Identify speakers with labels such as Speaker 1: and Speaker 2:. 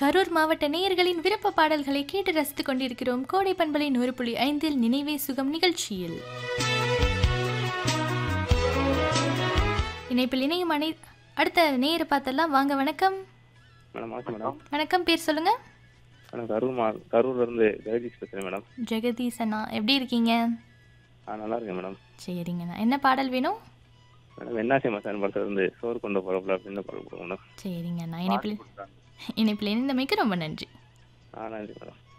Speaker 1: கரூர் மாவட்ட நேயர்களின் விருப்ப பாடல்களை கேட்டு ரசித்துக் கொண்டிருக்கிறோம் கோடை பண்பலை நூறு புள்ளி ஐந்தில் நினைவே சுகம் நிகழ்ச்சியில் இணைப்பில் இணையும் அனை அடுத்த நேயரை பார்த்தெல்லாம் வாங்க வணக்கம்
Speaker 2: மேடம் வணக்கம் மேடம்
Speaker 1: வணக்கம் பேர் சொல்லுங்க
Speaker 2: மேடம் கரூர் மா கரூர்ல இருந்து ஜெகதீஷ் பேசுறேன் மேடம்
Speaker 1: ஜெகதீஷ் அண்ணா எப்படி இருக்கீங்க
Speaker 2: ஆ நல்லா இருக்கேன் மேடம்
Speaker 1: சரிங்கண்ணா என்ன பாடல் வேணும்
Speaker 2: மேடம் என்னாசி மசான் படத்துல இருந்து சோறு கொண்டு போறப்பல அப்படின்னு பாடல் போடுங்க மேடம்
Speaker 1: சரிங்கண்ணா இணைப்பில் இணைப்பில் இணைந்தமைக்கு ரொம்ப நன்றி
Speaker 2: ஆ நன்றி மேடம்